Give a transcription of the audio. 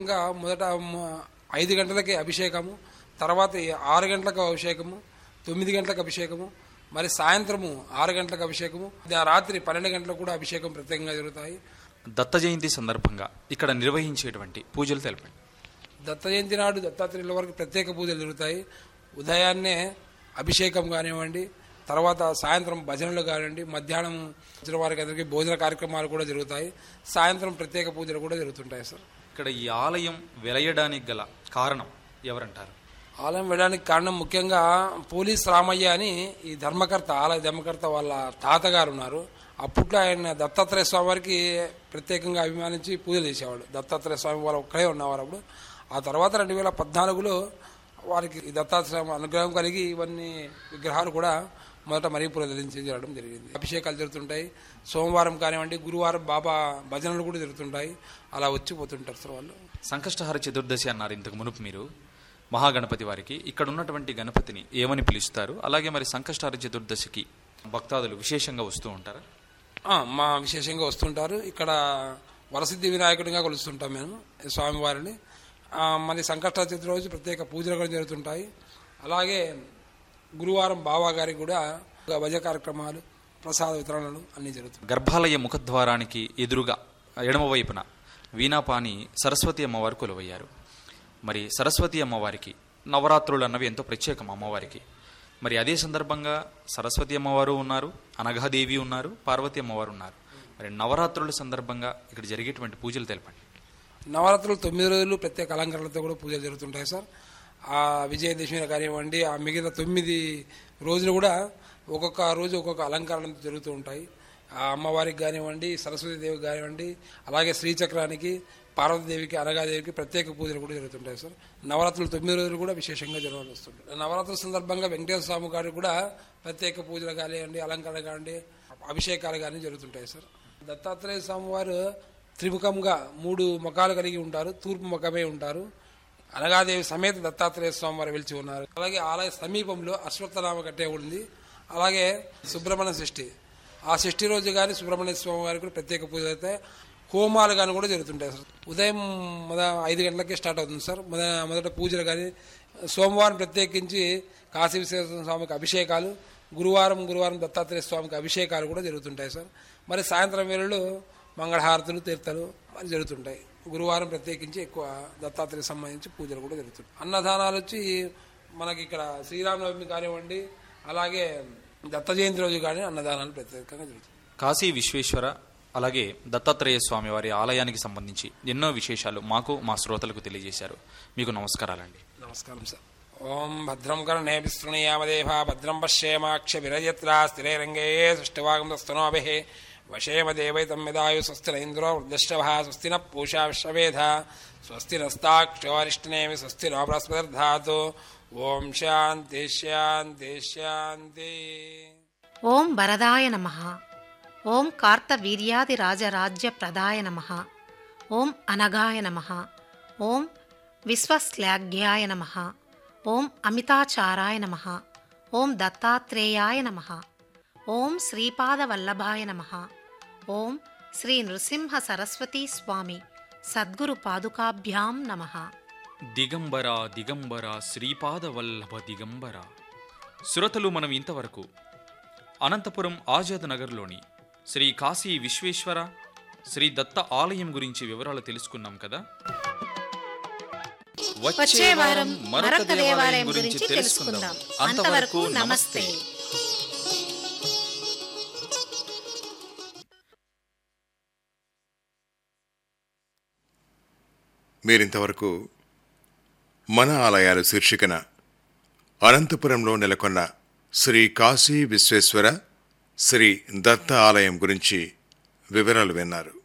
ఇంకా మొదట మ- ఐదు గంటలకి అభిషేకము తర్వాత ఈ ఆరు గంటలకు అభిషేకము తొమ్మిది గంటలకు అభిషేకము మరి సాయంత్రము ఆరు గంటలకు అభిషేకము దా- రాత్రి పన్నెండు గంటలకు కూడా అభిషేకం ప్రత్యేకంగా జరుగుతాయి దత్త జయంతి సందర్భంగా ఇక్కడ నిర్వహించేటువంటి పూజలు తెలపండి దత్త జయంతి నాడు దత్తాత్రేయుల వరకు ప్రత్యేక పూజలు జరుగుతాయి ఉదయాన్నే అభిషేకం కానివ్వండి తర్వాత సాయంత్రం భజనలు కానివ్వండి మధ్యాహ్నం వచ్చిన వారికి అందరికీ భోజన కార్యక్రమాలు కూడా జరుగుతాయి సాయంత్రం ప్రత్యేక పూజలు కూడా జరుగుతుంటాయి సార్ ఇక్కడ ఈ ఆలయం వెలయడానికి గల కారణం ఎవరంటారు ఆలయం వెళ్ళడానికి కారణం ముఖ్యంగా పోలీస్ రామయ్య అని ఈ ధర్మకర్త ఆలయ ధర్మకర్త వాళ్ళ తాతగారు ఉన్నారు అప్పట్లో ఆయన దత్తాత్రేయ స్వామి వారికి ప్రత్యేకంగా అభిమానించి పూజలు చేసేవాడు దత్తాత్రేయ స్వామి వారు ఒక్కడే ఉన్నవారు అప్పుడు ఆ తర్వాత రెండు వేల పద్నాలుగులో వారికి ఈ దత్తాత్రేయ స్వామి అనుగ్రహం కలిగి ఇవన్నీ విగ్రహాలు కూడా మొదట మరీ పునరుద్ధరించడం జరిగింది అభిషేకాలు జరుగుతుంటాయి సోమవారం కానివ్వండి గురువారం బాబా భజనలు కూడా జరుగుతుంటాయి అలా వచ్చిపోతుంటారు సార్ వాళ్ళు సంకష్టహార చతుర్దశి అన్నారు ఇంతకు మునుపు మీరు మహాగణపతి వారికి ఇక్కడ ఉన్నటువంటి గణపతిని ఏమని పిలుస్తారు అలాగే మరి సంకష్టహార చతుర్దశికి భక్తాదులు విశేషంగా వస్తూ ఉంటారా ఆ, మా విశేషంగా వస్తుంటారు ఇక్కడ వరసిద్ధి వినాయకుడిగా కొలుస్తుంటాం మేము ఈ స్వామివారిని ఆ, మరి సంకష్ట చతుర్థి రోజు ప్రత్యేక పూజలు కూడా జరుగుతుంటాయి అలాగే గురువారం బావా గారికి కూడా భజ కార్యక్రమాలు ప్రసాద వితరణలు అన్నీ జరుగుతాయి గర్భాలయ ముఖద్వారానికి ఎదురుగా ఎడమ వైపున వీణాపాని సరస్వతి అమ్మవారు కొలువయ్యారు మరి సరస్వతి అమ్మవారికి నవరాత్రులు అన్నవి ఎంతో ప్రత్యేకం అమ్మవారికి మరి అదే సందర్భంగా సరస్వతి అమ్మవారు ఉన్నారు అనఘాదేవి ఉన్నారు పార్వతి అమ్మవారు ఉన్నారు మరి నవరాత్రుల సందర్భంగా ఇక్కడ జరిగేటువంటి పూజలు తెలపండి నవరాత్రులు తొమ్మిది రోజులు ప్రత్యేక అలంకరణలతో కూడా పూజలు జరుగుతుంటాయి సార్ ఆ విజయదశమి కానివ్వండి ఆ మిగతా తొమ్మిది రోజులు కూడా ఒక్కొక్క రోజు ఒక్కొక్క అలంకరణలు జరుగుతూ ఉంటాయి ఆ అమ్మవారికి కానివ్వండి సరస్వతీదేవికి కానివ్వండి అలాగే శ్రీచక్రానికి పార్వతీదేవికి అనగాదేవికి ప్రత్యేక పూజలు కూడా జరుగుతుంటాయి సార్ నవరాత్రులు తొమ్మిది రోజులు కూడా విశేషంగా జరగాల్సి వస్తుంటాయి నవరాత్రుల సందర్భంగా వెంకటేశ్వర స్వామి గారికి కూడా ప్రత్యేక పూజలు కానివ్వండి అలంకరణ కానివ్వండి అభిషేకాలు కానీ జరుగుతుంటాయి సార్ దత్తాత్రేయ స్వామి వారు త్రిముఖంగా మూడు ముఖాలు కలిగి ఉంటారు తూర్పు ముఖమే ఉంటారు అనగాదేవి సమేత దత్తాత్రేయ స్వామి వారు వెలిచి ఉన్నారు అలాగే ఆలయ సమీపంలో అశ్వత్థనామ కట్టే ఉంది అలాగే సుబ్రహ్మణ్య షష్ఠి ఆ షష్ఠి రోజు కానీ సుబ్రహ్మణ్య స్వామి వారికి కూడా ప్రత్యేక పూజలు అయితే హోమాలు కానీ కూడా జరుగుతుంటాయి సార్ ఉదయం మొద ఐదు గంటలకే స్టార్ట్ అవుతుంది సార్ మొద మొదట పూజలు కానీ సోమవారం ప్రత్యేకించి కాశీ విశ్వేశ్వర స్వామికి అభిషేకాలు గురువారం గురువారం దత్తాత్రేయ స్వామికి అభిషేకాలు కూడా జరుగుతుంటాయి సార్ మరి సాయంత్రం వేళలో మంగళహారతులు తీర్థాలు మరి జరుగుతుంటాయి గురువారం ప్రత్యేకించి ఎక్కువ దత్తాత్రేయ సంబంధించి పూజలు కూడా జరుగుతుంటాయి అన్నదానాలు వచ్చి మనకి ఇక్కడ శ్రీరామనవమి కానివ్వండి అలాగే దత్త జయంతి రోజు కానీ అన్నదానాలు ప్రత్యేకంగా జరుగుతాయి కాశీ విశ్వేశ్వర అలాగే దత్తాత్రేయ స్వామి వారి ఆలయానికి సంబంధించి ఎన్నో విశేషాలు మాకు మా శ్రోతలకు తెలియజేశారు మీకు నమస్కారాలండి నమస్కారం సార్ ఓం భద్రం కర్ణే విస్తృణీయామదేవా భద్రం పశ్యేమాక్ష విరయత్రా స్థిరైరంగే సృష్టివాగంస్తనోభిః వశేమ దేవైతం యదాయు స్వస్తి ఇంద్రో వృద్ధశ్రవ స్వస్తి న పూషా విశ్వవేధ స్వస్తి నస్తాక్షోరిష్టనేమి స్వస్తి నో బృహస్పతిర్ధాతు ఓం శాంతి శాంతి శాంతి ఓం వరదాయ నమ ఓం కార్తవీర్యాదిరాజరాజ్యప్రదాయ నమ ఓం అనగాయ నమ ఓం విశ్వశ్లాఘ్యాయ నమ ఓం అమితాచారాయ నమ ఓం దత్తాత్రేయాయ నమ ఓం శ్రీపాదవల్లభాయ నమ ఓం శ్రీ నృసింహ సరస్వతీ స్వామి సద్గురు పాదుకాభ్యాం నమః దిగంబర దిగంబర శ్రీపాద వల్లభ దిగంబర శ్రోతలు మనం ఇంతవరకు అనంతపురం ఆజాద్ నగర్లోని శ్రీ కాశీ విశ్వేశ్వర శ్రీ దత్త ఆలయం గురించి వివరాలు తెలుసుకున్నాం కదా వచ్చే వారం మరొక దేవాలయం గురించి తెలుసుకుందాం అంతవరకు నమస్తే మీరింతవరకు మన ఆలయాలు శీర్షికన అనంతపురంలో నెలకొన్న శ్రీ కాశీ విశ్వేశ్వర శ్రీ దత్త ఆలయం గురించి వివరాలు విన్నారు